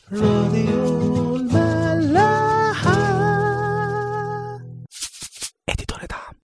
راديو الملاحة اديتور دعم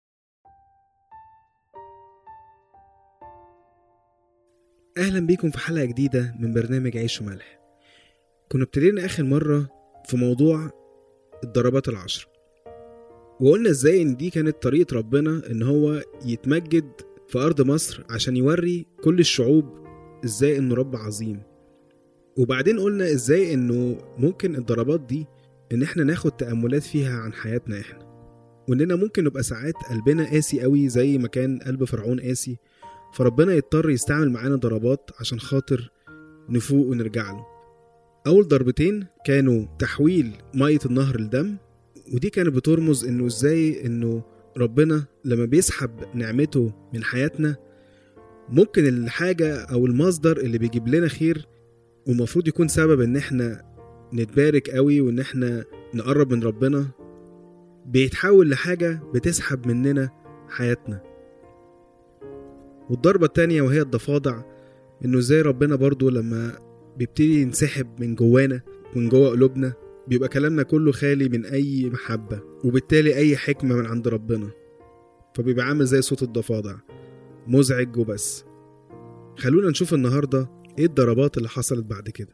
أهلا بيكم في حلقة جديدة من برنامج عيش وملح كنا ابتدينا آخر مرة في موضوع الضربات العشر وقلنا ازاي ان دي كانت طريقة ربنا ان هو يتمجد في أرض مصر عشان يوري كل الشعوب ازاي انه رب عظيم وبعدين قلنا ازاي انه ممكن الضربات دي ان احنا ناخد تأملات فيها عن حياتنا احنا واننا ممكن نبقى ساعات قلبنا قاسي قوي زي ما كان قلب فرعون قاسي فربنا يضطر يستعمل معانا ضربات عشان خاطر نفوق ونرجع له أول ضربتين كانوا تحويل مية النهر لدم ودي كانت بترمز إنه إزاي إنه ربنا لما بيسحب نعمته من حياتنا ممكن الحاجة أو المصدر اللي بيجيب لنا خير والمفروض يكون سبب إن إحنا نتبارك قوي وإن إحنا نقرب من ربنا بيتحول لحاجة بتسحب مننا حياتنا والضربة التانية وهي الضفادع انه ازاي ربنا برضو لما بيبتدي ينسحب من جوانا من جوا قلوبنا بيبقى كلامنا كله خالي من اي محبة وبالتالي اي حكمة من عند ربنا فبيبقى عامل زي صوت الضفادع مزعج وبس خلونا نشوف النهاردة ايه الضربات اللي حصلت بعد كده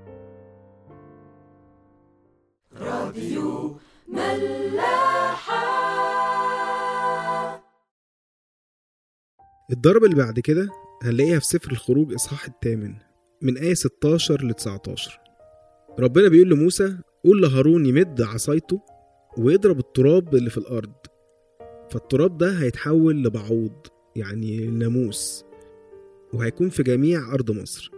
الضربة اللي بعد كده هنلاقيها في سفر الخروج إصحاح الثامن من آية 16 ل 19 ربنا بيقول لموسى قول لهارون يمد عصايته ويضرب التراب اللي في الأرض فالتراب ده هيتحول لبعوض يعني ناموس وهيكون في جميع أرض مصر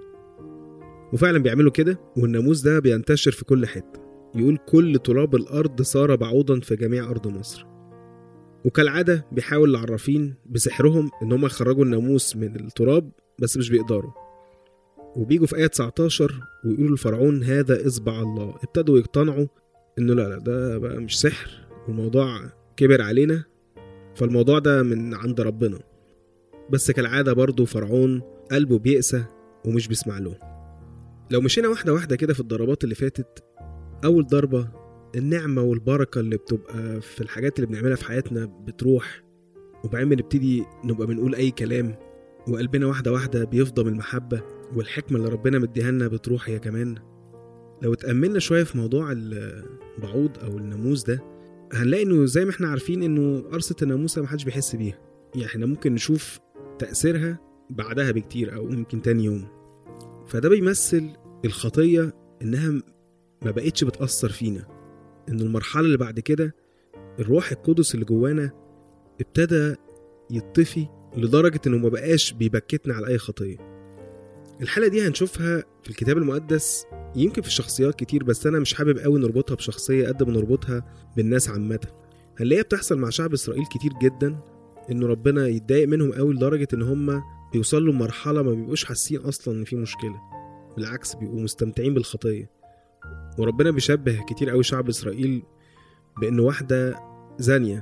وفعلا بيعملوا كده والناموس ده بينتشر في كل حتة يقول كل تراب الأرض صار بعوضا في جميع أرض مصر وكالعادة بيحاول العرافين بسحرهم إن هم يخرجوا الناموس من التراب بس مش بيقدروا وبيجوا في آية 19 ويقولوا لفرعون هذا إصبع الله ابتدوا يقتنعوا إنه لا لا ده بقى مش سحر والموضوع كبر علينا فالموضوع ده من عند ربنا بس كالعادة برضو فرعون قلبه بيقسى ومش بيسمع له لو مشينا واحدة واحدة كده في الضربات اللي فاتت أول ضربة النعمة والبركة اللي بتبقى في الحاجات اللي بنعملها في حياتنا بتروح وبعدين بنبتدي نبقى بنقول أي كلام وقلبنا واحدة واحدة بيفضى من المحبة والحكمة اللي ربنا مديها لنا بتروح هي كمان لو اتأملنا شوية في موضوع البعوض أو الناموس ده هنلاقي إنه زي ما احنا عارفين إنه قرصة الناموسة محدش بيحس بيها يعني احنا ممكن نشوف تأثيرها بعدها بكتير أو ممكن تاني يوم فده بيمثل الخطية إنها ما بقتش بتأثر فينا ان المرحله اللي بعد كده الروح القدس اللي جوانا ابتدى يطفي لدرجه انه ما بقاش بيبكتنا على اي خطيه الحاله دي هنشوفها في الكتاب المقدس يمكن في شخصيات كتير بس انا مش حابب قوي نربطها بشخصيه قد ما نربطها بالناس عامه هنلاقيها بتحصل مع شعب اسرائيل كتير جدا انه ربنا يتضايق منهم قوي لدرجه ان هم بيوصلوا لمرحله ما بيبقوش حاسين اصلا ان في مشكله بالعكس بيبقوا مستمتعين بالخطيه وربنا بيشبه كتير قوي شعب اسرائيل بان واحده زانيه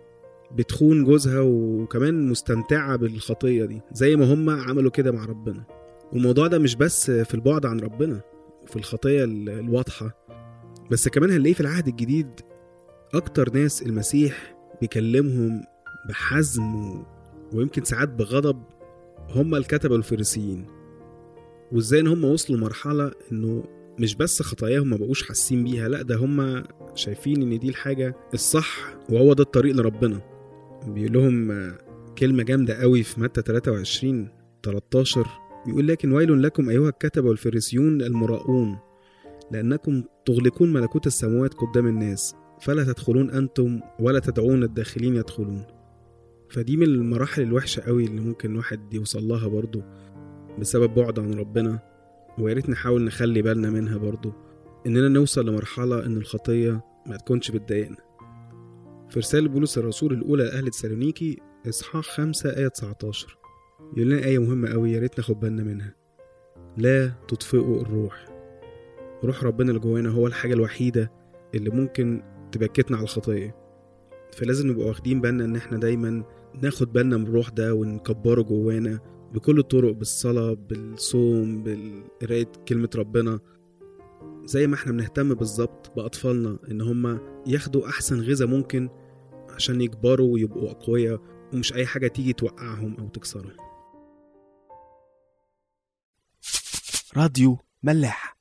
بتخون جوزها وكمان مستمتعه بالخطيه دي زي ما هم عملوا كده مع ربنا والموضوع ده مش بس في البعد عن ربنا وفي الخطيه ال- الواضحه بس كمان هنلاقيه في العهد الجديد اكتر ناس المسيح بيكلمهم بحزم و... ويمكن ساعات بغضب هم الكتبه والفريسيين وازاي ان هم وصلوا لمرحله انه مش بس خطاياهم ما بقوش حاسين بيها لا ده هم شايفين ان دي الحاجة الصح وهو ده الطريق لربنا بيقول لهم آه، كلمة جامدة قوي في متى 23 13 بيقول لكن ويل لكم أيها الكتبة والفريسيون المراؤون لأنكم تغلقون ملكوت السماوات قدام الناس فلا تدخلون أنتم ولا تدعون الداخلين يدخلون فدي من المراحل الوحشة قوي اللي ممكن الواحد يوصل لها برضه بسبب بعد عن ربنا ويا ريت نحاول نخلي بالنا منها برضو إننا نوصل لمرحلة إن الخطية ما تكونش بتضايقنا في رسالة بولس الرسول الأولى لأهل تسالونيكي إصحاح 5 آية 19 يقول لنا آية مهمة أوي يا ريت ناخد بالنا منها لا تطفئوا الروح روح ربنا اللي جوانا هو الحاجة الوحيدة اللي ممكن تبكتنا على الخطية فلازم نبقى واخدين بالنا إن إحنا دايما ناخد بالنا من الروح ده ونكبره جوانا بكل الطرق بالصلاة بالصوم بالقراية كلمة ربنا زي ما احنا بنهتم بالظبط بأطفالنا إن هم ياخدوا أحسن غذاء ممكن عشان يكبروا ويبقوا أقوياء ومش أي حاجة تيجي توقعهم أو تكسرهم راديو ملاح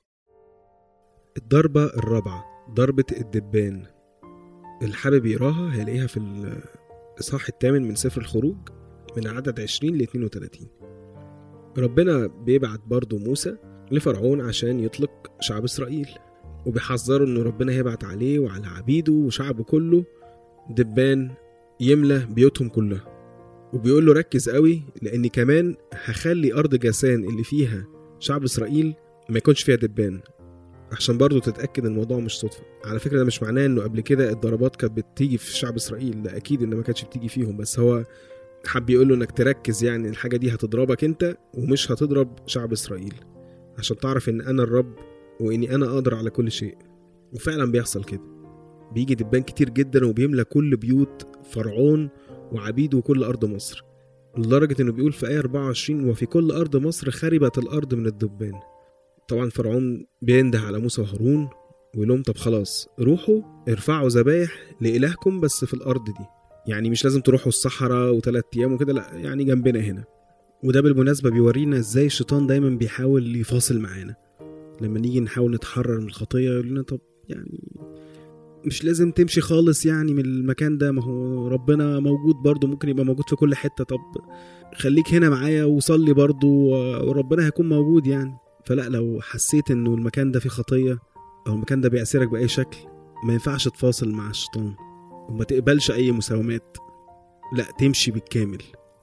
الضربة الرابعة ضربة الدبان اللي حابب يقراها هيلاقيها في الإصحاح الثامن من سفر الخروج من عدد 20 ل 32 ربنا بيبعت برضه موسى لفرعون عشان يطلق شعب إسرائيل وبيحذره إنه ربنا هيبعت عليه وعلى عبيده وشعبه كله دبان يملى بيوتهم كلها وبيقول له ركز قوي لأني كمان هخلي أرض جاسان اللي فيها شعب إسرائيل ما يكونش فيها دبان عشان برضه تتأكد إن الموضوع مش صدفة على فكرة ده مش معناه إنه قبل كده الضربات كانت بتيجي في شعب إسرائيل ده أكيد إن ما كانتش بتيجي فيهم بس هو حب يقول له إنك تركز يعني الحاجة دي هتضربك أنت ومش هتضرب شعب إسرائيل عشان تعرف إن أنا الرب وإني أنا أقدر على كل شيء وفعلا بيحصل كده بيجي دبان كتير جدا وبيملى كل بيوت فرعون وعبيده وكل أرض مصر لدرجة إنه بيقول في آية 24 وفي كل أرض مصر خربت الأرض من الدبان طبعا فرعون بينده على موسى وهارون ويقول لهم طب خلاص روحوا ارفعوا ذبايح لإلهكم بس في الأرض دي يعني مش لازم تروحوا الصحراء وثلاث أيام وكده لا يعني جنبنا هنا وده بالمناسبة بيورينا ازاي الشيطان دايما بيحاول يفاصل معانا لما نيجي نحاول نتحرر من الخطية يقول لنا طب يعني مش لازم تمشي خالص يعني من المكان ده ما هو ربنا موجود برضه ممكن يبقى موجود في كل حتة طب خليك هنا معايا وصلي برضه وربنا هيكون موجود يعني فلا لو حسيت انه المكان ده فيه خطية او المكان ده بيأثرك بأي شكل ما ينفعش تفاصل مع الشيطان وما تقبلش اي مساومات لا تمشي بالكامل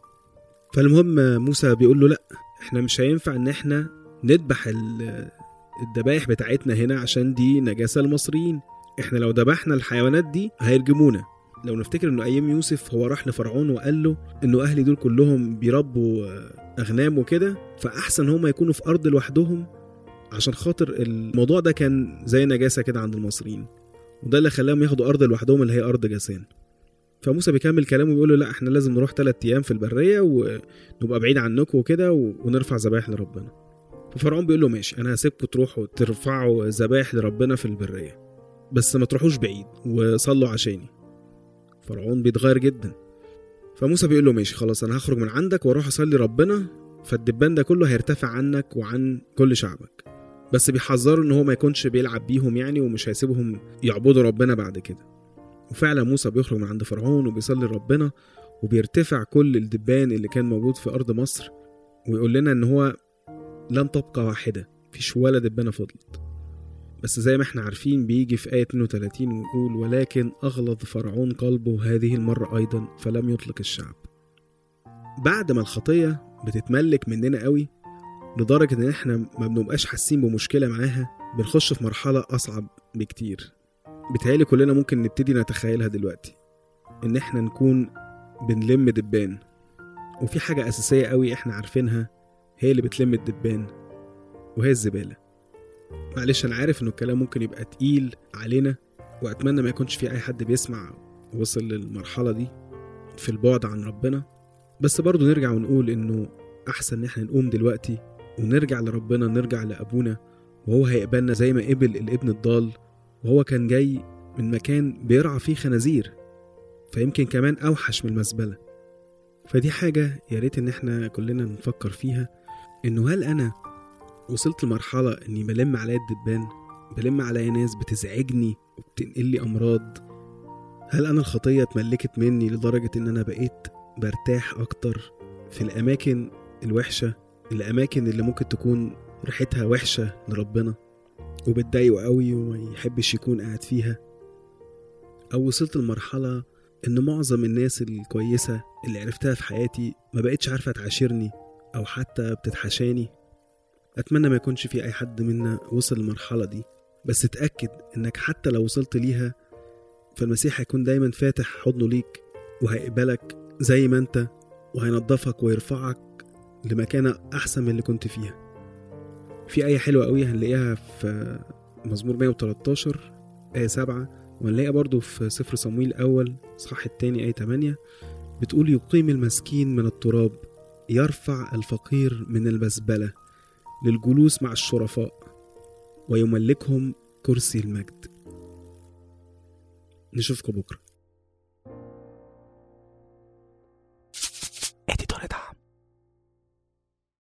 فالمهم موسى بيقول له لا احنا مش هينفع ان احنا نذبح ال- الذبايح بتاعتنا هنا عشان دي نجاسة المصريين احنا لو ذبحنا الحيوانات دي هيرجمونا لو نفتكر انه ايام يوسف هو راح لفرعون وقال له انه اهلي دول كلهم بيربوا آه، اغنام وكده فاحسن هم يكونوا في ارض لوحدهم عشان خاطر الموضوع ده كان زي نجاسة كده عند المصريين وده اللي خلاهم ياخدوا ارض لوحدهم اللي هي ارض جاسان فموسى بيكمل كلامه وبيقول له لا احنا لازم نروح ثلاث ايام في البريه ونبقى بعيد عنكم وكده و- ونرفع ذبايح لربنا ففرعون بيقول له ماشي انا هسيبكم تروحوا ترفعوا ذبايح لربنا في البريه بس ما تروحوش بعيد وصلوا عشاني فرعون بيتغير جدا فموسى بيقول له ماشي خلاص انا هخرج من عندك واروح اصلي ربنا فالدبان ده كله هيرتفع عنك وعن كل شعبك بس بيحذروا ان هو ما يكونش بيلعب بيهم يعني ومش هيسيبهم يعبدوا ربنا بعد كده وفعلا موسى بيخرج من عند فرعون وبيصلي ربنا وبيرتفع كل الدبان اللي كان موجود في أرض مصر ويقول لنا إن هو لم تبقى واحدة مفيش ولا دبانة فضلت بس زي ما احنا عارفين بيجي في آية 32 ويقول ولكن أغلظ فرعون قلبه هذه المرة أيضا فلم يطلق الشعب بعد ما الخطية بتتملك مننا قوي لدرجة إن احنا ما بنبقاش حاسين بمشكلة معاها بنخش في مرحلة أصعب بكتير بيتهيألي كلنا ممكن نبتدي نتخيلها دلوقتي إن إحنا نكون بنلم دبان وفي حاجة أساسية قوي إحنا عارفينها هي اللي بتلم الدبان وهي الزبالة معلش أنا عارف إنه الكلام ممكن يبقى تقيل علينا وأتمنى ما يكونش في أي حد بيسمع وصل للمرحلة دي في البعد عن ربنا بس برضه نرجع ونقول إنه أحسن إن إحنا نقوم دلوقتي ونرجع لربنا نرجع لأبونا وهو هيقبلنا زي ما قبل الابن الضال وهو كان جاي من مكان بيرعى فيه خنازير فيمكن كمان أوحش من المزبلة فدي حاجة يا ريت إن إحنا كلنا نفكر فيها إنه هل أنا وصلت لمرحلة إني بلم عليا الدبان بلم عليا ناس بتزعجني وبتنقل لي أمراض هل أنا الخطية اتملكت مني لدرجة إن أنا بقيت برتاح أكتر في الأماكن الوحشة الأماكن اللي ممكن تكون ريحتها وحشة لربنا وبتضايقه قوي وما يحبش يكون قاعد فيها أو وصلت لمرحلة إن معظم الناس الكويسة اللي عرفتها في حياتي ما بقتش عارفة تعاشرني أو حتى بتتحاشاني أتمنى ما يكونش في أي حد منا وصل للمرحلة دي بس اتأكد إنك حتى لو وصلت ليها فالمسيح هيكون دايما فاتح حضنه ليك وهيقبلك زي ما أنت وهينضفك ويرفعك لمكانة أحسن من اللي كنت فيها في آية حلوة قوي هنلاقيها في مزمور 113 آية 7 وهنلاقيها برضو في سفر صمويل الأول إصحاح التاني آية 8 بتقول يقيم المسكين من التراب يرفع الفقير من المزبلة للجلوس مع الشرفاء ويملكهم كرسي المجد نشوفكم بكره